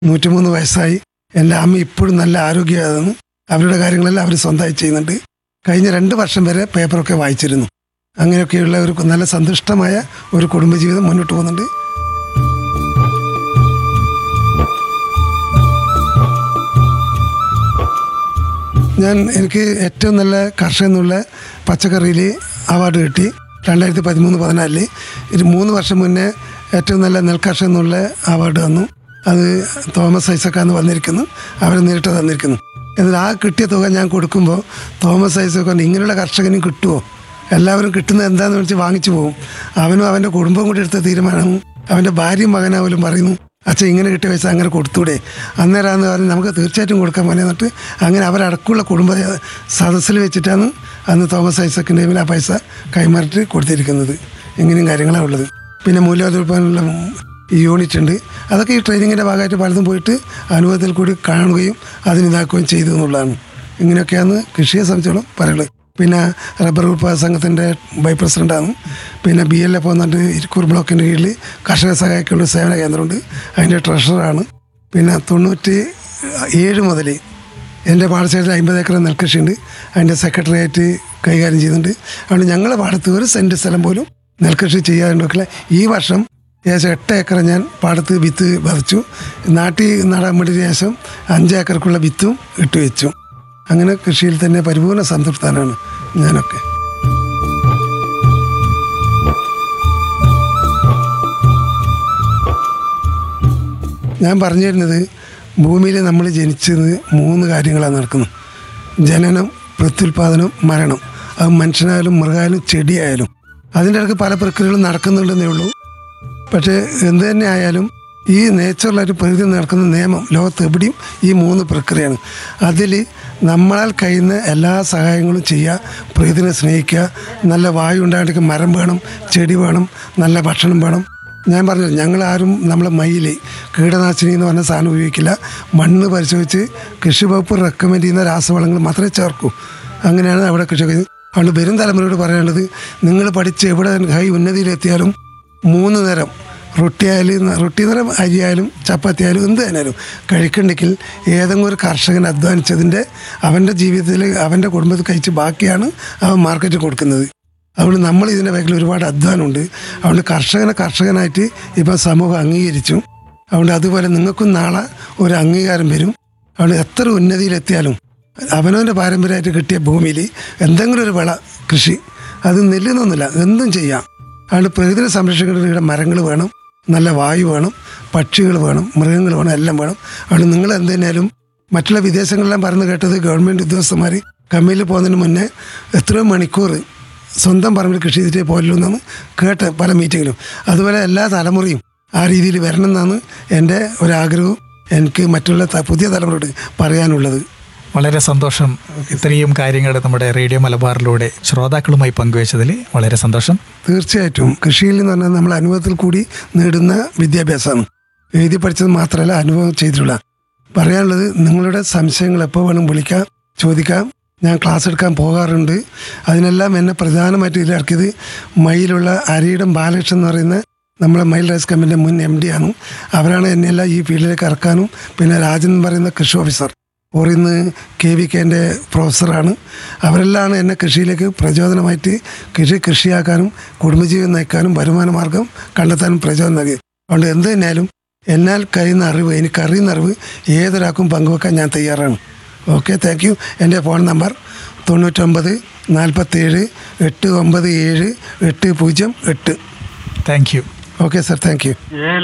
നൂറ്റിമൂന്ന് വയസ്സായി എൻ്റെ അമ്മ ഇപ്പോഴും നല്ല ആരോഗ്യമാണ് അവരുടെ കാര്യങ്ങളെല്ലാം അവർ സ്വന്തമായി ചെയ്യുന്നുണ്ട് കഴിഞ്ഞ രണ്ട് വർഷം വരെ പേപ്പറൊക്കെ വായിച്ചിരുന്നു അങ്ങനെയൊക്കെയുള്ള ഒരു നല്ല സന്തുഷ്ടമായ ഒരു കുടുംബജീവിതം മുന്നോട്ട് പോകുന്നുണ്ട് ഞാൻ എനിക്ക് ഏറ്റവും നല്ല കർഷകൻ എന്നുള്ള പച്ചക്കറിയിൽ അവാർഡ് കിട്ടി രണ്ടായിരത്തി പതിമൂന്ന് പതിനാലില് ഒരു മൂന്ന് വർഷം മുന്നേ ഏറ്റവും നല്ല നെൽകർഷകൻ എന്നുള്ള അവാർഡ് തന്നു അത് തോമസ് ഐസക്കാന്ന് വന്നിരിക്കുന്നു അവർ നേരിട്ട് തന്നിരിക്കുന്നു എന്നാൽ ആ കിട്ടിയ തുക ഞാൻ കൊടുക്കുമ്പോൾ തോമസ് ഐസക് പറഞ്ഞു ഇങ്ങനെയുള്ള കർഷകനും കിട്ടുമോ എല്ലാവരും കിട്ടുന്നത് എന്താണെന്ന് വെച്ച് വാങ്ങിച്ചു പോകും അവനും അവൻ്റെ കുടുംബം കൂടി എടുത്ത തീരുമാനവും അവൻ്റെ ഭാര്യയും മകനാവലും പറയുന്നു അച്ഛൻ ഇങ്ങനെ കിട്ടിയ പൈസ അങ്ങനെ കൊടുത്തൂടെ അന്നേരമാണെന്ന് പറഞ്ഞ് നമുക്ക് തീർച്ചയായിട്ടും കൊടുക്കാൻ പോലെ എന്നിട്ട് അങ്ങനെ അവരടക്കമുള്ള കുടുംബ സദസ്സിൽ വെച്ചിട്ടാണ് അന്ന് തോമസ് ഐസക്കിൻ്റെ ആ പൈസ കൈമാറിട്ട് കൊടുത്തിരിക്കുന്നത് ഇങ്ങനെയും കാര്യങ്ങളാണ് ഉള്ളത് പിന്നെ മൂല്യോത്പാദനമുള്ള ഈ യൂണിറ്റ് ഉണ്ട് അതൊക്കെ ഈ ട്രെയിനിങ്ങിൻ്റെ ഭാഗമായിട്ട് പലതും പോയിട്ട് അനുഭവത്തിൽ കൂടി കാണുകയും അതിനിതാക്കുകയും ചെയ്തു എന്നുള്ളതാണ് ഇങ്ങനെയൊക്കെയാണ് കൃഷിയെ സംബന്ധിച്ചോളം പറയുള്ളത് പിന്നെ റബ്ബർ ഉൽപ്പാദക സംഘത്തിൻ്റെ വൈസ് പ്രസിഡൻ്റാണ് പിന്നെ ബി എൽ എഫ് വന്നിട്ട് ഇരിക്കൂർ ബ്ലോക്കിൻ്റെ കീഴിൽ കർഷക സഹായിക്കുള്ള സേവന കേന്ദ്രമുണ്ട് അതിൻ്റെ ട്രഷറാണ് പിന്നെ തൊണ്ണൂറ്റി ഏഴ് മുതൽ എൻ്റെ പാടശേഖരത്തിൽ അമ്പത് ഏക്കർ നെൽകൃഷിയുണ്ട് അതിൻ്റെ സെക്രട്ടറിയായിട്ട് കൈകാര്യം ചെയ്യുന്നുണ്ട് അതുകൊണ്ട് ഞങ്ങളുടെ പാടത്ത് ഒരു സെൻറ്റ് സ്ഥലം പോലും നെൽകൃഷി ചെയ്യാറുണ്ടൊക്കെ ഈ വർഷം ഏകദേശം എട്ട് ഏക്കർ ഞാൻ പാടത്ത് വിത്ത് പറിച്ചു നാട്ടിൽ നടാൻ വേണ്ടി ശേഷം അഞ്ച് ഏക്കർക്കുള്ള വിത്തും ഇട്ട് വെച്ചു അങ്ങനെ കൃഷിയിൽ തന്നെ പരിപൂർണ്ണ സംതൃപ്തനാണ് ഞാനൊക്കെ ഞാൻ പറഞ്ഞു തരുന്നത് ഭൂമിയിൽ നമ്മൾ ജനിച്ചത് മൂന്ന് കാര്യങ്ങളാണ് നടക്കുന്നത് ജനനം പ്രത്യുൽപാദനം മരണം അത് മനുഷ്യനായാലും മൃഗമായാലും ചെടിയായാലും അതിൻ്റെ ഇടയ്ക്ക് പല പ്രക്രിയകളും നടക്കുന്നുണ്ടെന്നേ ഉള്ളൂ പക്ഷേ എന്ത് തന്നെ ആയാലും ഈ നേച്ചുറലായിട്ട് പ്രകൃതി നടക്കുന്ന നിയമം ലോകത്ത് എവിടെയും ഈ മൂന്ന് പ്രക്രിയയാണ് അതിൽ നമ്മളാൽ കഴിയുന്ന എല്ലാ സഹായങ്ങളും ചെയ്യുക പ്രകൃതിനെ സ്നേഹിക്കുക നല്ല വായു ഉണ്ടാകണമെങ്കിൽ മരം വേണം ചെടി വേണം നല്ല ഭക്ഷണം വേണം ഞാൻ പറഞ്ഞു ഞങ്ങളാരും നമ്മളെ മയിൽ കീടനാശിനി എന്ന് പറഞ്ഞ സാധനം ഉപയോഗിക്കില്ല മണ്ണ് പരിശോധിച്ച് കൃഷി വകുപ്പ് റെക്കമെൻഡ് ചെയ്യുന്ന രാസവളങ്ങൾ മാത്രമേ ചേർക്കൂ അങ്ങനെയാണ് അവിടെ കൃഷി ചെയ്യുന്നത്. അതുകൊണ്ട് വരും തലമുറയോട് പറയാനുള്ളത് നിങ്ങൾ പഠിച്ച് എവിടെ ഹൈ ഉന്നതിയിലെത്തിയാലും മൂന്ന് നേരം റൊട്ടി ആയാലും റൊട്ടി നേരം അരി ആയാലും ചപ്പാത്തി ആയാലും എന്ത് തന്നെയാലും കഴിക്കണ്ടെങ്കിൽ ഏതെങ്കിലും ഒരു കർഷകൻ അധ്വാനിച്ചതിൻ്റെ അവൻ്റെ ജീവിതത്തിൽ അവൻ്റെ കുടുംബത്തിൽ കഴിച്ച് ബാക്കിയാണ് അവൻ മാർക്കറ്റിൽ കൊടുക്കുന്നത് അതുകൊണ്ട് നമ്മൾ ഇതിൻ്റെ ബാക്കിൽ ഒരുപാട് അധ്വാനമുണ്ട് അതുകൊണ്ട് കർഷകനെ കർഷകനായിട്ട് ഇപ്പം സമൂഹം അംഗീകരിച്ചു അതുകൊണ്ട് അതുപോലെ നിങ്ങൾക്കും നാളെ ഒരു അംഗീകാരം വരും അതുകൊണ്ട് എത്ര ഉന്നതിയിലെത്തിയാലും അവനവൻ്റെ പാരമ്പര്യമായിട്ട് കിട്ടിയ ഭൂമിയിൽ എന്തെങ്കിലും ഒരു വിള കൃഷി അത് നെല്ലുന്നൊന്നുമില്ല എന്തും ചെയ്യാം അതുകൊണ്ട് പ്രകൃതിയെ സംരക്ഷിക്കേണ്ട മരങ്ങൾ വേണം നല്ല വായു വേണം പക്ഷികൾ വേണം മൃഗങ്ങൾ വേണം എല്ലാം വേണം അതുകൊണ്ട് നിങ്ങൾ എന്തിനാലും മറ്റുള്ള വിദേശങ്ങളിലെല്ലാം പറഞ്ഞു കേട്ടത് ഗവൺമെൻറ് ഉദ്യോഗസ്ഥന്മാർ കമ്മിയിൽ പോകുന്നതിന് മുന്നേ എത്രയോ മണിക്കൂർ സ്വന്തം പറമ്പിൽ കൃഷി ചെയ്തിട്ടേ പോയല്ലോ എന്നാണ് കേട്ട പല മീറ്റിങ്ങിലും അതുപോലെ എല്ലാ തലമുറയും ആ രീതിയിൽ വരണം എന്നാണ് എൻ്റെ ഒരാഗ്രഹവും എനിക്ക് മറ്റുള്ള ത- പുതിയ തലമുറയോട് പറയാനുള്ളത് വളരെ സന്തോഷം ഇത്രയും കാര്യങ്ങൾ നമ്മുടെ റേഡിയോ മലബാറിലൂടെ ശ്രോതാക്കളുമായി പങ്കുവച്ചതിൽ വളരെ സന്തോഷം തീർച്ചയായിട്ടും കൃഷിയിൽ എന്ന് പറഞ്ഞാൽ നമ്മൾ അനുഭവത്തിൽ കൂടി നേടുന്ന വിദ്യാഭ്യാസമാണ് എഴുതി പഠിച്ചത് മാത്രമല്ല അനുഭവം ചെയ്തിട്ടുള്ള പറയാനുള്ളത് നിങ്ങളുടെ സംശയങ്ങൾ എപ്പോൾ വേണം വിളിക്കാം ചോദിക്കാം ഞാൻ ക്ലാസ് എടുക്കാൻ പോകാറുണ്ട് അതിനെല്ലാം എന്നെ പ്രധാനമായിട്ട് ഇതിലിറക്കിയത് മയിലുള്ള അരിയിടം ബാലകൃഷ്ണൻ എന്ന് പറയുന്ന നമ്മളെ മയിൽ റൈസ് കമ്പനിയുടെ മുൻ എം ഡി ആണ് അവരാണ് എന്നെല്ലാം ഈ ഫീൽഡിലേക്ക് ഇറക്കാനും പിന്നെ രാജൻ എന്ന് പറയുന്ന കൃഷി ഓഫീസർ ഓറിന്ന് കെ വി കെൻ്റെ പ്രൊഫസറാണ് അവരെല്ലാം എന്നെ കൃഷിയിലേക്ക് പ്രചോദനമായിട്ട് കൃഷി കൃഷിയാക്കാനും കുടുംബജീവിതം നയിക്കാനും വരുമാന മാർഗം കണ്ടെത്താനും പ്രചോദനം നൽകി അതുകൊണ്ട് എന്ത് തന്നെയാലും എന്നാൽ കഴിയുന്ന അറിവ് എനിക്ക് അറിയുന്ന അറിവ് ഏതൊരാൾക്കും പങ്കുവെക്കാൻ ഞാൻ തയ്യാറാണ് ഓക്കെ താങ്ക് യു എൻ്റെ ഫോൺ നമ്പർ തൊണ്ണൂറ്റൊമ്പത് നാൽപ്പത്തേഴ് എട്ട് ഒമ്പത് ഏഴ് എട്ട് പൂജ്യം എട്ട് thank you okay sir thank U